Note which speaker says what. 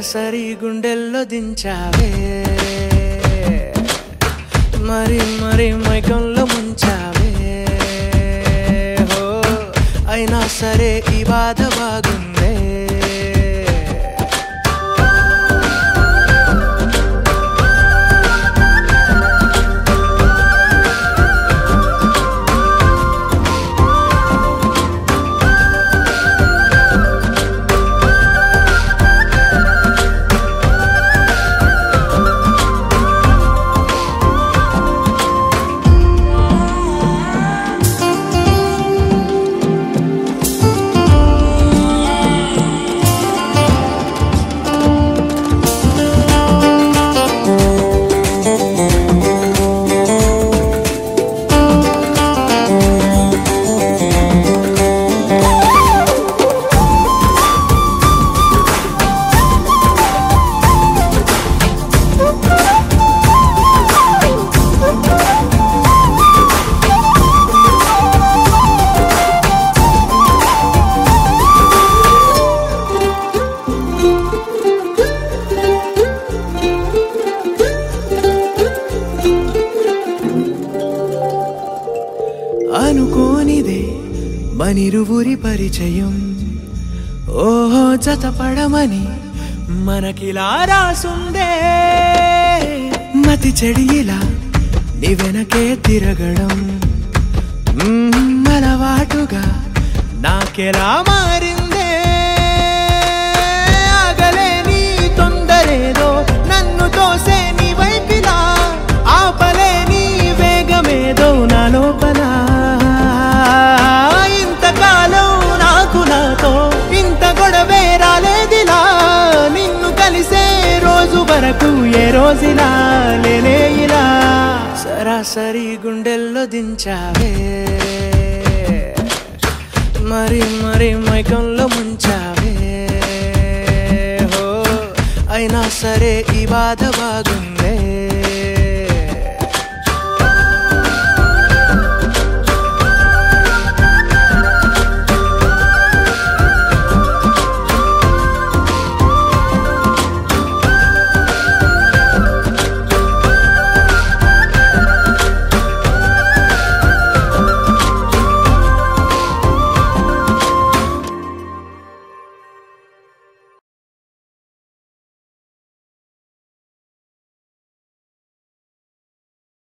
Speaker 1: సరాసరి గుండెల్లో దించావే మరి మరి మైకంలో ముంచావే హో అయినా సరే ఈ బాధ బాగుందే అనుకోనిదే మనిరువురి పరిచయం ఓహో జతపడమని మనకిలా రాసుందే మతి చెడి ఇలా నీ వెనకే తిరగడం మ్మ్, అలవాటుగా నాకెలా మారిందే ఆగలేని తొందరేదో నన్ను తోసే నీ వైపిలా ఆపలేని వేగమేదో నా లోపల ఇంతకాలం నాకు నాతో ఇంత గొడవే రాలేదిలా నిన్ను కలిసే రోజు వరకు ఏ రోజులా లేనే ఇలా సరాసరి గుండెల్లో దించావే మరి మరి మైకంలో ముంచావే హో అయినా సరే ఈ బాధ బాగు